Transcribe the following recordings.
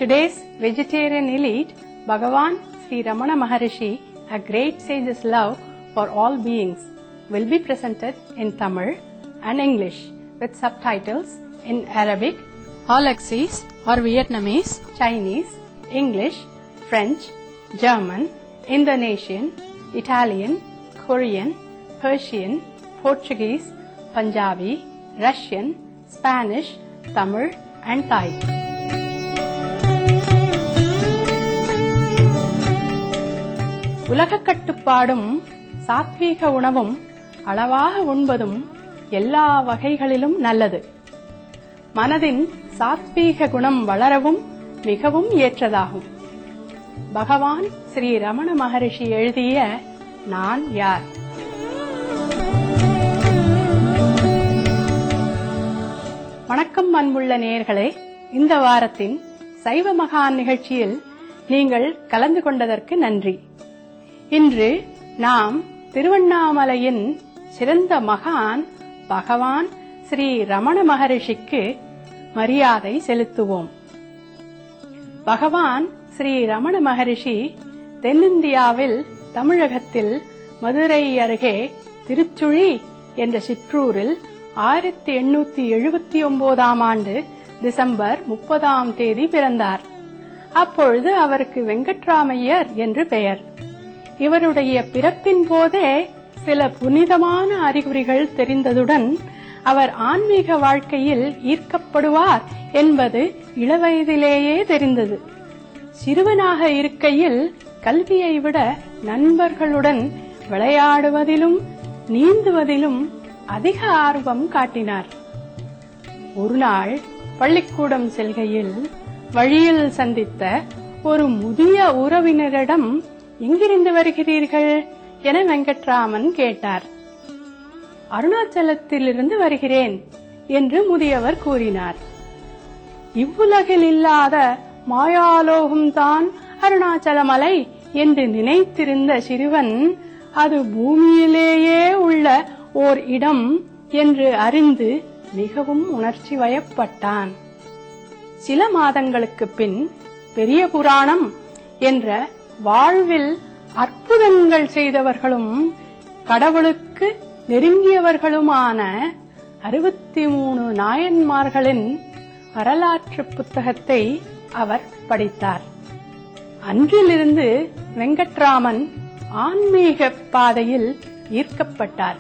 today's vegetarian elite, Bhagavan Sri Ramana Maharishi, a great sage's love for all beings, will be presented in Tamil and English with subtitles in Arabic, Alexis or Vietnamese, Chinese, English, French, German, Indonesian, Italian, Korean, Persian, Portuguese, Punjabi, Russian, Spanish, Tamil and Thai. உலகக் கட்டுப்பாடும் சாத்வீக உணவும் அளவாக உண்பதும் எல்லா வகைகளிலும் நல்லது மனதின் சாத்வீக குணம் வளரவும் மிகவும் ஏற்றதாகும் பகவான் ஸ்ரீ ரமண மகரிஷி எழுதிய நான் யார் வணக்கம் அன்புள்ள நேயர்களே இந்த வாரத்தின் சைவ மகான் நிகழ்ச்சியில் நீங்கள் கலந்து கொண்டதற்கு நன்றி இன்று நாம் திருவண்ணாமலையின் சிறந்த மகான் பகவான் ஸ்ரீ ரமண மகரிஷிக்கு மரியாதை செலுத்துவோம் பகவான் ஸ்ரீ ரமண மகரிஷி தென்னிந்தியாவில் தமிழகத்தில் மதுரை அருகே திருச்சுழி என்ற சிற்றூரில் ஆயிரத்தி எண்ணூத்தி எழுபத்தி ஒன்பதாம் ஆண்டு டிசம்பர் முப்பதாம் தேதி பிறந்தார் அப்பொழுது அவருக்கு வெங்கட்ராமையர் என்று பெயர் இவருடைய பிறப்பின் போதே சில புனிதமான அறிகுறிகள் தெரிந்ததுடன் அவர் ஆன்மீக வாழ்க்கையில் ஈர்க்கப்படுவார் என்பது இளவயதிலேயே தெரிந்தது சிறுவனாக இருக்கையில் கல்வியை விட நண்பர்களுடன் விளையாடுவதிலும் நீந்துவதிலும் அதிக ஆர்வம் காட்டினார் ஒரு நாள் பள்ளிக்கூடம் செல்கையில் வழியில் சந்தித்த ஒரு முதிய உறவினரிடம் எங்கிருந்து வருகிறீர்கள் என வெங்கட்ராமன் கேட்டார் அருணாச்சலத்திலிருந்து வருகிறேன் என்று முதியவர் கூறினார் இவ்வுலகில் இல்லாத மாயாலோகம்தான் அருணாச்சலமலை என்று நினைத்திருந்த சிறுவன் அது பூமியிலேயே உள்ள ஓர் இடம் என்று அறிந்து மிகவும் உணர்ச்சி வயப்பட்டான் சில மாதங்களுக்கு பின் பெரிய புராணம் என்ற வாழ்வில் அற்புதங்கள் செய்தவர்களும் கடவுளுக்கு நெருங்கியவர்களுமான அறுபத்தி மூணு நாயன்மார்களின் வரலாற்று புத்தகத்தை அவர் படித்தார் அன்றிலிருந்து வெங்கட்ராமன் ஆன்மீக பாதையில் ஈர்க்கப்பட்டார்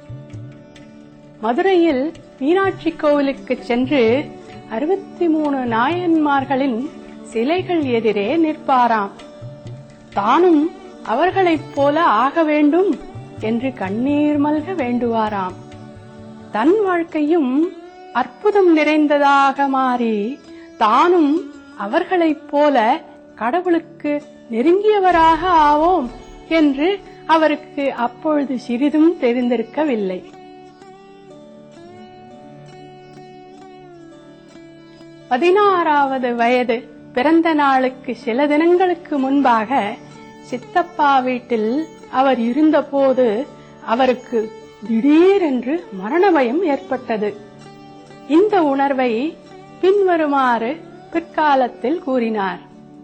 மதுரையில் மீனாட்சி கோவிலுக்கு சென்று அறுபத்தி மூணு நாயன்மார்களின் சிலைகள் எதிரே நிற்பாராம் தானும் அவர்களைப் போல ஆக வேண்டும் என்று கண்ணீர் மல்க வேண்டுவாராம் தன் வாழ்க்கையும் அற்புதம் நிறைந்ததாக மாறி தானும் அவர்களைப் போல கடவுளுக்கு நெருங்கியவராக ஆவோம் என்று அவருக்கு அப்பொழுது சிறிதும் தெரிந்திருக்கவில்லை பதினாறாவது வயது பிறந்த நாளுக்கு சில தினங்களுக்கு முன்பாக சித்தப்பா வீட்டில் அவர் இருந்தபோது அவருக்கு திடீரென்று மரண பயம் ஏற்பட்டது இந்த உணர்வை பின்வருமாறு பிற்காலத்தில் கூறினார்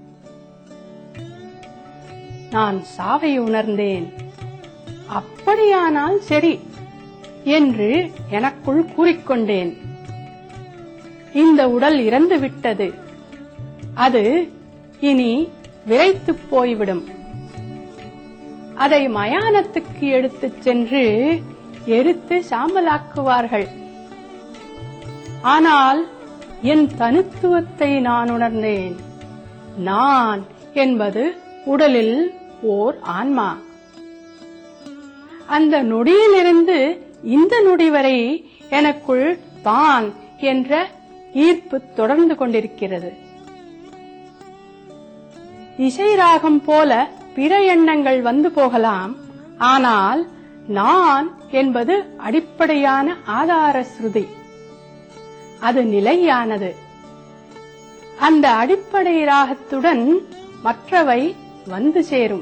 நான் சாவை உணர்ந்தேன் அப்படியானால் சரி என்று எனக்குள் கூறிக்கொண்டேன் இந்த உடல் இறந்து விட்டது அது இனி விரைத்து போய்விடும் அதை மயானத்துக்கு எடுத்துச் சென்று எரித்து சாம்பலாக்குவார்கள் ஆனால் என் தனித்துவத்தை நான் உணர்ந்தேன் நான் என்பது உடலில் ஓர் ஆன்மா அந்த நொடியிலிருந்து இந்த நொடி வரை எனக்குள் தான் என்ற ஈர்ப்பு தொடர்ந்து கொண்டிருக்கிறது இசை ராகம் போல பிற எண்ணங்கள் வந்து போகலாம் ஆனால் நான் என்பது அடிப்படையான ஆதார ஸ்ருதி அது நிலையானது அந்த அடிப்படை ராகத்துடன் மற்றவை வந்து சேரும்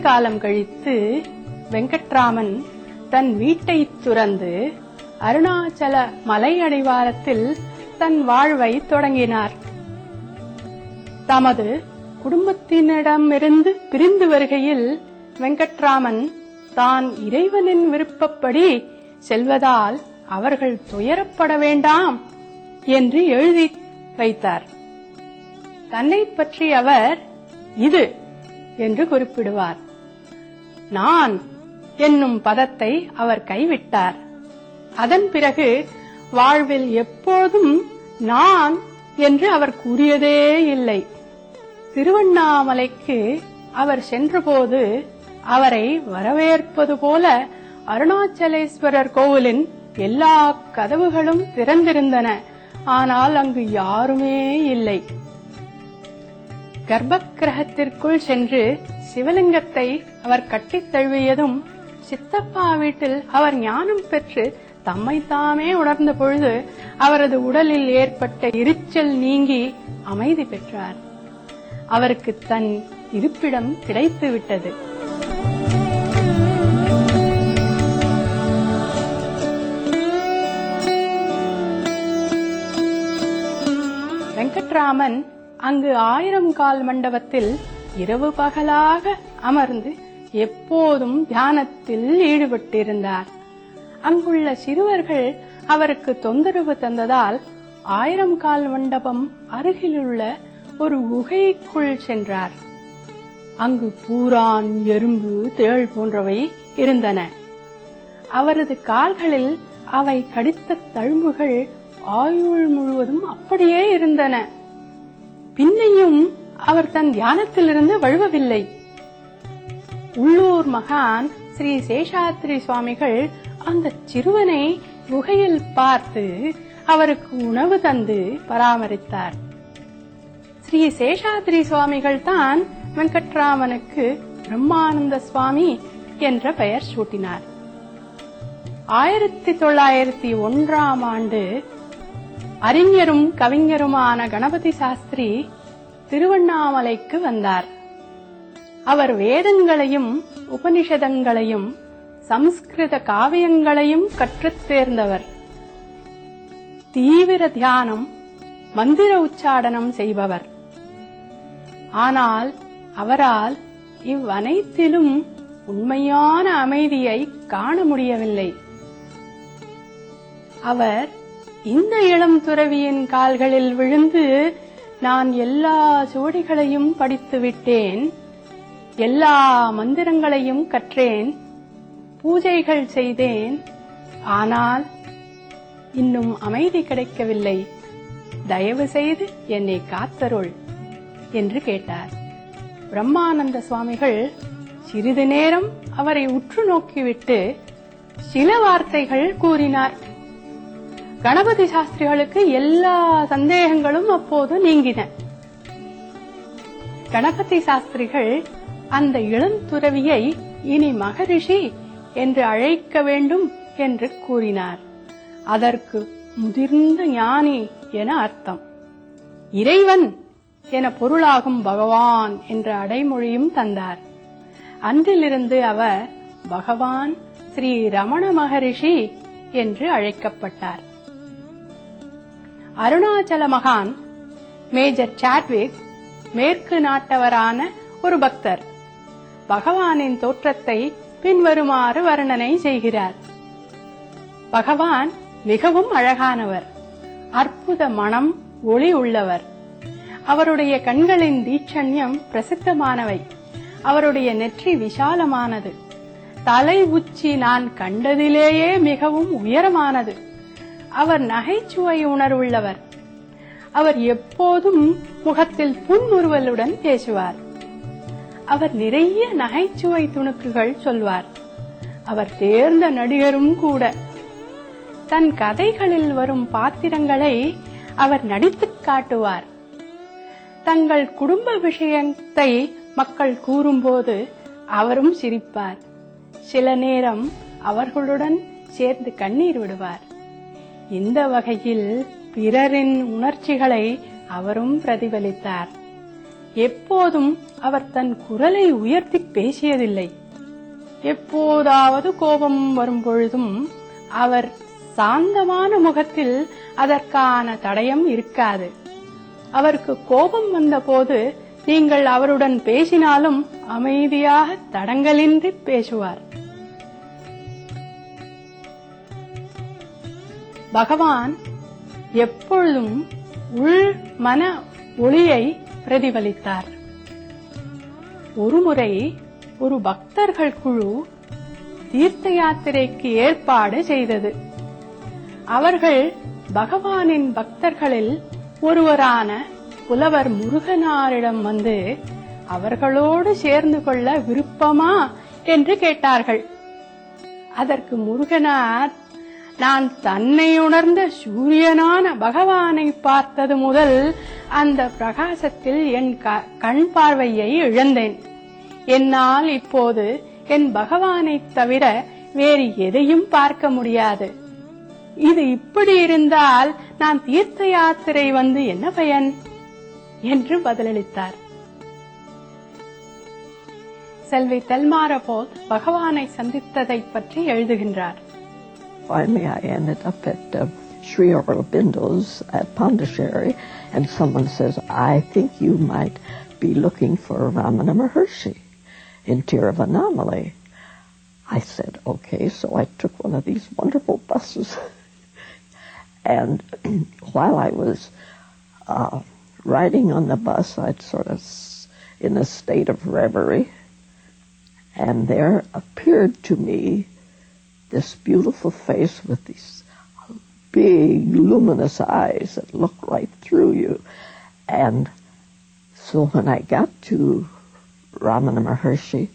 காலம் கழித்து வெங்கட்ராமன் தன் வீட்டை துறந்து அருணாச்சல மலை அடிவாரத்தில் தன் வாழ்வை தொடங்கினார் தமது குடும்பத்தினரிடமிருந்து பிரிந்து வருகையில் வெங்கட்ராமன் தான் இறைவனின் விருப்பப்படி செல்வதால் அவர்கள் துயரப்பட வேண்டாம் என்று எழுதி வைத்தார் தன்னை பற்றி அவர் இது என்று குறிப்பிடுவார் நான் என்னும் பதத்தை அவர் கைவிட்டார் அதன் பிறகு வாழ்வில் எப்போதும் நான் என்று அவர் கூறியதே இல்லை திருவண்ணாமலைக்கு அவர் சென்றபோது அவரை வரவேற்பது போல அருணாச்சலேஸ்வரர் கோவிலின் எல்லா கதவுகளும் திறந்திருந்தன ஆனால் அங்கு யாருமே இல்லை கர்ப்பக்கிரகத்திற்குள் சென்று சிவலிங்கத்தை அவர் கட்டித் தழுவியதும் சித்தப்பா வீட்டில் அவர் ஞானம் பெற்று தம்மை தாமே உணர்ந்த பொழுது அவரது உடலில் ஏற்பட்ட எரிச்சல் நீங்கி அமைதி பெற்றார் அவருக்கு தன் இருப்பிடம் கிடைத்து விட்டது வெங்கட்ராமன் அங்கு ஆயிரம் கால் மண்டபத்தில் இரவு பகலாக அமர்ந்து எப்போதும் தியானத்தில் ஈடுபட்டிருந்தார் அங்குள்ள சிறுவர்கள் அவருக்கு தொந்தரவு தந்ததால் ஆயிரம் கால் மண்டபம் அருகிலுள்ள ஒரு குகைக்குள் சென்றார் அங்கு பூரான் எறும்பு தேள் போன்றவை இருந்தன அவரது கால்களில் அவை கடித்த தழும்புகள் ஆயுள் முழுவதும் அப்படியே இருந்தன பின்னையும் அவர் தன் தியானத்திலிருந்து வழுவவில்லை உள்ளூர் மகான் ஸ்ரீ சேஷாத்ரி சுவாமிகள் அந்த சிறுவனை குகையில் பார்த்து அவருக்கு உணவு தந்து பராமரித்தார் ஸ்ரீ சேஷாத்ரி சுவாமிகள் தான் வெங்கட்ராமனுக்கு பிரம்மானந்த சுவாமி என்ற பெயர் சூட்டினார் ஆயிரத்தி தொள்ளாயிரத்தி ஒன்றாம் ஆண்டு அறிஞரும் கவிஞருமான கணபதி சாஸ்திரி திருவண்ணாமலைக்கு வந்தார் அவர் வேதங்களையும் உபனிஷதங்களையும் சம்ஸ்கிருத காவியங்களையும் கற்றுத் தேர்ந்தவர் தீவிர தியானம் மந்திர உச்சாடனம் செய்பவர் ஆனால் அவரால் இவ்வனைத்திலும் உண்மையான அமைதியை காண முடியவில்லை அவர் இந்த இளம் துறவியின் கால்களில் விழுந்து நான் எல்லா சுவடிகளையும் படித்து விட்டேன் எல்லா மந்திரங்களையும் கற்றேன் பூஜைகள் செய்தேன் ஆனால் இன்னும் அமைதி கிடைக்கவில்லை தயவு செய்து என்னை காத்தருள் என்று கேட்டார் பிரம்மானந்த சுவாமிகள் சிறிது நேரம் அவரை உற்று நோக்கிவிட்டு சில வார்த்தைகள் கூறினார் கணபதி சாஸ்திரிகளுக்கு எல்லா சந்தேகங்களும் அப்போது நீங்கின கணபதி சாஸ்திரிகள் அந்த இளம் துறவியை இனி மகரிஷி என்று அழைக்க வேண்டும் என்று கூறினார் அதற்கு முதிர்ந்த ஞானி என அர்த்தம் இறைவன் என பொருளாகும் பகவான் என்ற அடைமொழியும் தந்தார் அன்றிலிருந்து அவர் பகவான் ஸ்ரீ ரமண மகரிஷி என்று அழைக்கப்பட்டார் அருணாச்சல மகான் மேஜர் சாட்விக் மேற்கு நாட்டவரான ஒரு பக்தர் பகவானின் தோற்றத்தை பின்வருமாறு வர்ணனை செய்கிறார் பகவான் மிகவும் அழகானவர் அற்புத மனம் ஒளி உள்ளவர் அவருடைய கண்களின் தீட்சண்யம் பிரசித்தமானவை அவருடைய நெற்றி விசாலமானது தலை உச்சி நான் கண்டதிலேயே மிகவும் உயரமானது அவர் நகைச்சுவை உணர்வுள்ளவர் அவர் எப்போதும் முகத்தில் புன்முறுவலுடன் பேசுவார் அவர் நிறைய நகைச்சுவை துணுக்குகள் சொல்வார் அவர் தேர்ந்த நடிகரும் கூட தன் கதைகளில் வரும் பாத்திரங்களை அவர் நடித்துக் காட்டுவார் தங்கள் குடும்ப விஷயத்தை மக்கள் கூறும்போது அவரும் சிரிப்பார் சில நேரம் அவர்களுடன் சேர்ந்து கண்ணீர் விடுவார் இந்த வகையில் பிறரின் உணர்ச்சிகளை அவரும் பிரதிபலித்தார் எப்போதும் அவர் தன் குரலை உயர்த்தி பேசியதில்லை எப்போதாவது கோபம் வரும் பொழுதும் அவர் சாந்தமான முகத்தில் அதற்கான தடயம் இருக்காது அவருக்கு கோபம் வந்தபோது நீங்கள் அவருடன் பேசினாலும் அமைதியாக தடங்கலின்றி பேசுவார் பகவான் எப்பொழுதும் உள் மன ஒளியை பிரதிபலித்தார் ஒருமுறை ஒரு பக்தர்கள் குழு தீர்த்த யாத்திரைக்கு ஏற்பாடு செய்தது அவர்கள் பகவானின் பக்தர்களில் ஒருவரான புலவர் முருகனாரிடம் வந்து அவர்களோடு சேர்ந்து கொள்ள விருப்பமா என்று கேட்டார்கள் அதற்கு முருகனார் நான் தன்னை உணர்ந்த சூரியனான பகவானை பார்த்தது முதல் அந்த பிரகாசத்தில் என் க- கண் பார்வையை இழந்தேன் என்னால் இப்போது என் பகவானைத் தவிர வேறு எதையும் பார்க்க முடியாது இது இப்படி இருந்தால் நான் தீர்த்த யாத்திரை வந்து என்ன பயன் என்று பதிலளித்தார் செல்வி தெல்மார போல் பகவானை சந்தித்ததை பற்றி எழுதுகின்றார் Finally, I ended up at uh, Sri Aurobindo's at Pondicherry, and someone says, I think you might be looking for Ramana Maharshi in Tiruvannamalai. I said, okay, so I took one of these wonderful buses. and while I was uh, riding on the bus, I'd sort of s- in a state of reverie, and there appeared to me this beautiful face with these big luminous eyes that look right through you. And so when I got to Ramana Maharshi,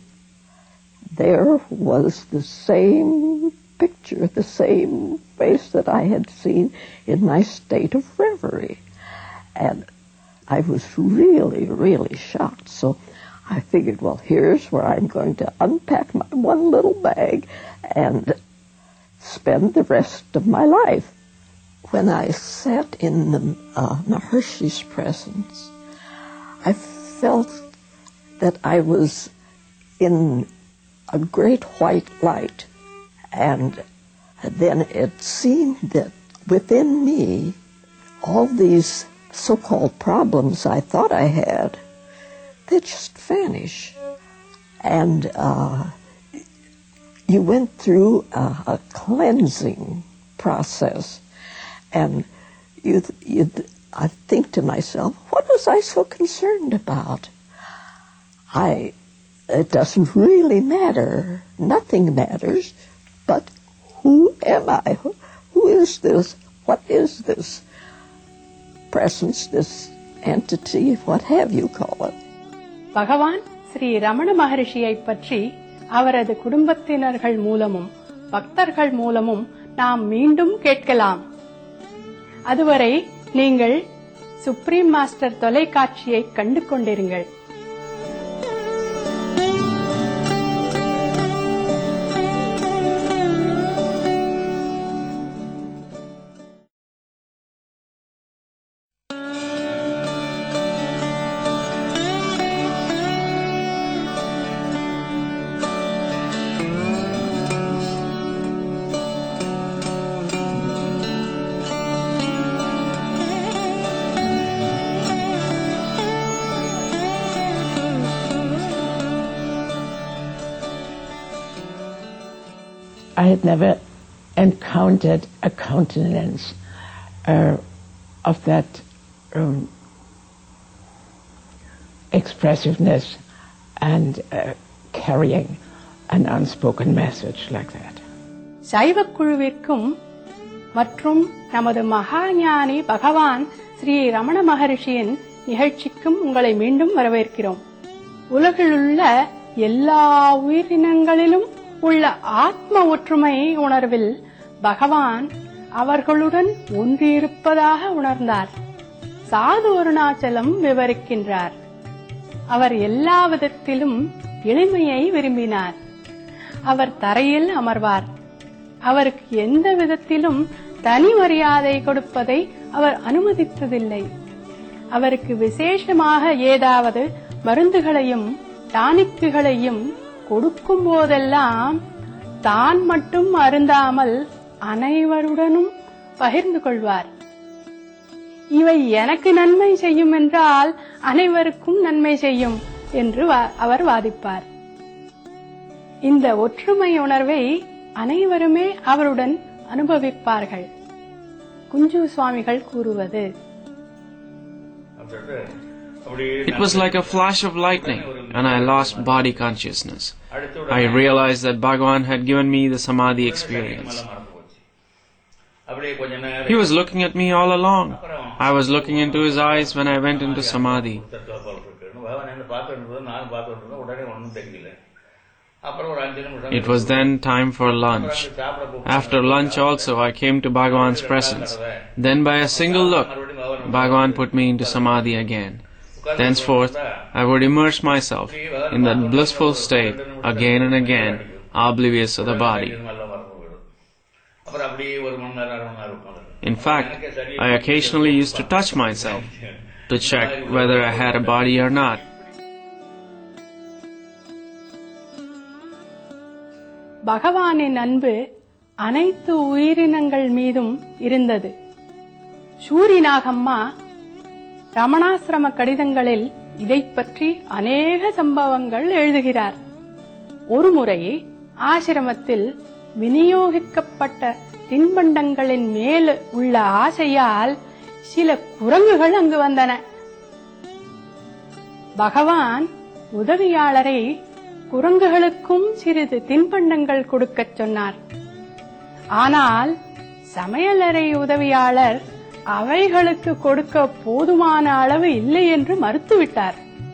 there was the same picture, the same face that I had seen in my state of reverie. And I was really, really shocked. So I figured, well, here's where I'm going to unpack my one little bag and spend the rest of my life. When I sat in the, uh, Maharshi's presence, I felt that I was in a great white light. And then it seemed that within me, all these so-called problems I thought I had, they just vanish. And uh, you went through a, a cleansing process, and you, you, I think to myself, what was I so concerned about? I, it doesn't really matter. Nothing matters, but who am I? Who- Who is this? What is this presence, this entity, what have you call it? பகவான் ஸ்ரீ ரமண மகரிஷியை பற்றி அவரது குடும்பத்தினர்கள் மூலமும் பக்தர்கள் மூலமும் நாம் மீண்டும் கேட்கலாம் அதுவரை நீங்கள் சுப்ரீம் மாஸ்டர் தொலைக்காட்சியை கண்டு கொண்டிருங்கள் I had never encountered a countenance uh, of that um, expressiveness and uh, carrying an unspoken message like that. சைவ குழுவிற்கும் மற்றும் நமது மகாஞானி பகவான் ஸ்ரீ ரமண மகரிஷியின் நிகழ்ச்சிக்கும் உங்களை மீண்டும் வரவேற்கிறோம் உலகிலுள்ள எல்லா உயிரினங்களிலும் உள்ள ஆத்ம ஒற்றுமை உணர்வில் பகவான் அவர்களுடன் ஒன்றியிருப்பதாக உணர்ந்தார் சாது அருணாச்சலம் விவரிக்கின்றார் அவர் எல்லா விதத்திலும் எளிமையை விரும்பினார் அவர் தரையில் அமர்வார் அவருக்கு எந்த விதத்திலும் தனி மரியாதை கொடுப்பதை அவர் அனுமதித்ததில்லை அவருக்கு விசேஷமாக ஏதாவது மருந்துகளையும் டானிக்குகளையும் கொடுக்கும் போதெல்லாம் தான் மட்டும் அருந்தாமல் அனைவருடனும் பகிர்ந்து கொள்வார் இவை எனக்கு நன்மை செய்யும் என்றால் அனைவருக்கும் நன்மை செய்யும் என்று வா- அவர் வாதிப்பார் இந்த ஒற்றுமை உணர்வை அனைவருமே அவருடன் அனுபவிப்பார்கள் குஞ்சு சுவாமிகள் கூறுவது It was like a flash of lightning, and I lost body consciousness. I realized that Bhagavan had given me the Samadhi experience. அப்படியே கொஞ்ச நேரம் He was looking at me all along. I was looking into his eyes when I went into Samadhi. தத்துவப்பால் இருக்குன்னு பகவான் என்ன பார்த்துட்டு இருந்தது நானும் பார்த்துட்டு இருந்தேன் உடனே ஒன்றும் தெரியல அப்புறம் ஒரு அஞ்சு நிமிஷம் It was then time for lunch. சாப்பிட கூப்பிட்டு After lunch also, I came to Bhagavan's presence. Then by a single look, Bhagavan put me into Samadhi again. Thenceforth, I would immerse myself in that blissful state again and again, oblivious of the body. நல்லா மறந்து போயிடும் அப்புறம் அப்படியே ஒரு மணி நேரம் அரை மணி நேரம் உட்காந்து In fact, I occasionally used to touch myself to check whether I had a body or not. பகவானின் அன்பு அனைத்து உயிரினங்கள் மீதும் இருந்தது சூரிநாகம்மா ரமணாசிரம கடிதங்களில் இதைப் பற்றி அநேக சம்பவங்கள் எழுதுகிறார் ஒருமுறை ஆசிரமத்தில் விநியோகிக்கப்பட்ட தின்பண்டங்களின் மேல் உள்ள ஆசையால் சில குரங்குகள் அங்கு வந்தன பகவான் உதவியாளரை குரங்குகளுக்கும் சிறிது தின்பண்டங்கள் கொடுக்கச் சொன்னார் ஆனால் சமையலறை உதவியாளர் அவைகளுக்கு கொடுக்க போதுமான அளவு இல்லை என்று மறுத்துவிட்டார்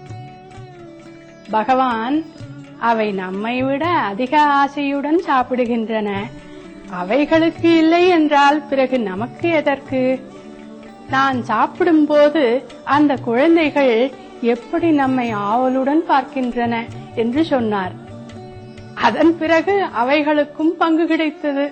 பகவான் அவை நம்மை விட அதிக ஆசையுடன் சாப்பிடுகின்றன அவைகளுக்கு இல்லை என்றால் பிறகு நமக்கு எதற்கு நான் சாப்பிடும்போது அந்த குழந்தைகள் எப்படி நம்மை ஆவலுடன் பார்க்கின்றன என்று சொன்னார் அதன் பிறகு அவைகளுக்கும் பங்கு கிடைத்தது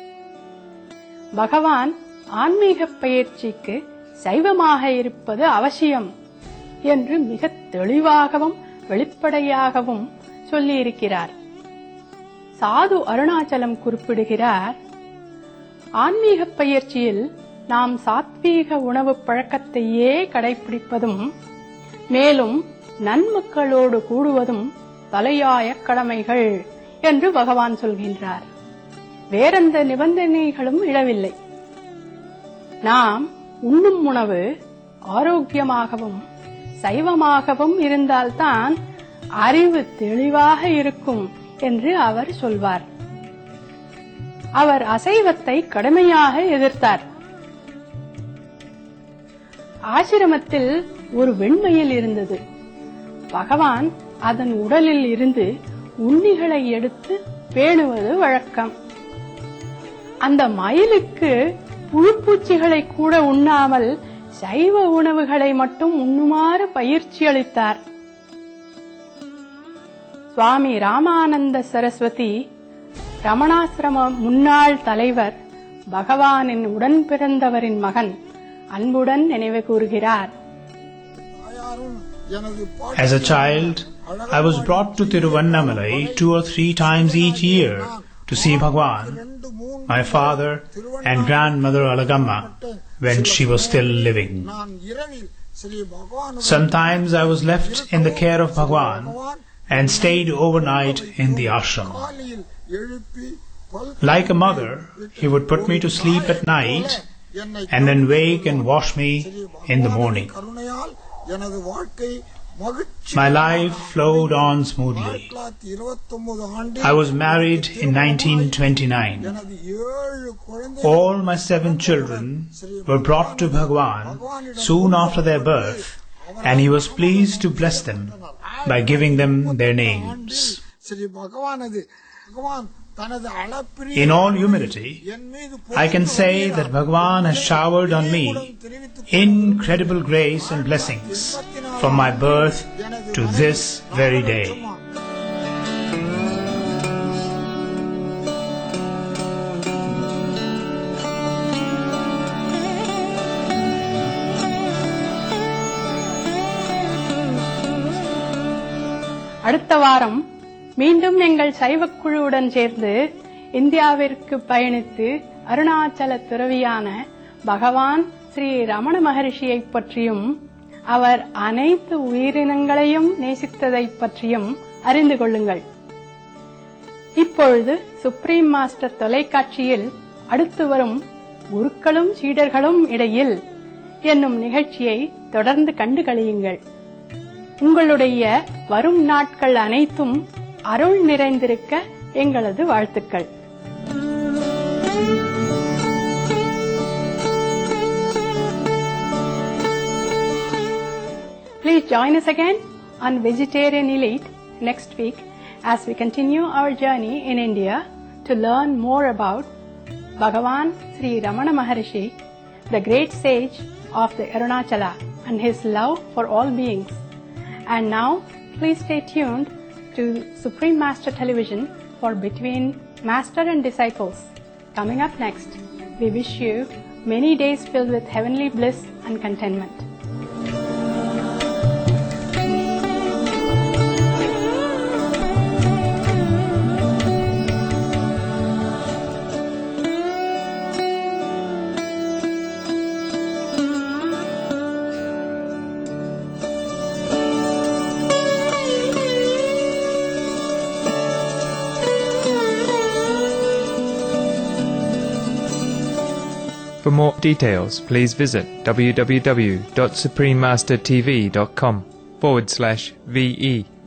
பகவான் ஆன்மீக பயிற்சிக்கு சைவமாக இருப்பது அவசியம் என்று மிக தெளிவாகவும் வெளிப்படையாகவும் சொல்லியிருக்கிறார் சாது அருணாச்சலம் குறிப்பிடுகிறார் ஆன்மீக பயிற்சியில் நாம் சாத்வீக உணவு பழக்கத்தையே கடைபிடிப்பதும் மேலும் நன்மக்களோடு கூடுவதும் தலையாய கடமைகள் என்று பகவான் சொல்கின்றார் வேறெந்த நிபந்தனைகளும் இடவில்லை நாம் உண்ணும் உணவு ஆரோக்கியமாகவும் சைவமாகவும் இருந்தால்தான் அறிவு தெளிவாக இருக்கும் என்று அவர் சொல்வார் அவர் அசைவத்தை கடுமையாக எதிர்த்தார் ஆசிரமத்தில் ஒரு வெண்மயில் இருந்தது பகவான் அதன் உடலில் இருந்து உண்ணிகளை எடுத்து பேணுவது வழக்கம் அந்த மயிலுக்கு புழுப்பூச்சிகளை கூட உண்ணாமல் சைவ உணவுகளை மட்டும் உண்ணுமாறு பயிற்சி அளித்தார் சுவாமி ராமானந்த சரஸ்வதி ரமணாசிரம முன்னாள் தலைவர் பகவானின் உடன் பிறந்தவரின் மகன் அன்புடன் நினைவு கூறுகிறார் As a child, I was brought to Tiruvannamalai two or three times each year to see Bhagwan, my father and grandmother Alagamma, when she was still living. Sometimes I was left in the care of Bhagwan and stayed overnight in the ashram. Like a mother, he would put me to sleep at night and then wake and wash me in the morning. My life flowed on smoothly. I was married in 1929. All my seven children were brought to Bhagwan soon after their birth, and he was pleased to bless them by giving them their names. In all humility, I can say that Bhagwan has showered on me incredible grace and blessings from my birth to this very day. அடுத்த வாரம் மீண்டும் எங்கள் சைவக் குழுவுடன் சேர்ந்து இந்தியாவிற்கு பயணித்து அருணாச்சல துறவியான பகவான் ஸ்ரீ ரமண மகரிஷியைப் பற்றியும் அவர் அனைத்து உயிரினங்களையும் நேசித்ததைப் பற்றியும் அறிந்து கொள்ளுங்கள் இப்பொழுது சுப்ரீம் மாஸ்டர் தொலைக்காட்சியில் அடுத்து வரும் குருக்களும் சீடர்களும் இடையில் என்னும் நிகழ்ச்சியை தொடர்ந்து கண்டு களியுங்கள் உங்களுடைய வரும் நாட்கள் அனைத்தும் அருள் நிறைந்திருக்க எங்களது வாழ்த்துக்கள் Please join us again on Vegetarian Elite next week as we continue our journey in India to learn more about Bhagavan Sri Ramana Maharishi, the great sage of the Arunachala and his love for all beings. And now, please stay tuned to Supreme Master Television for Between Master and Disciples. Coming up next, we wish you many days filled with heavenly bliss and contentment. For more details, please visit www.suprememastertv.com forward slash VE.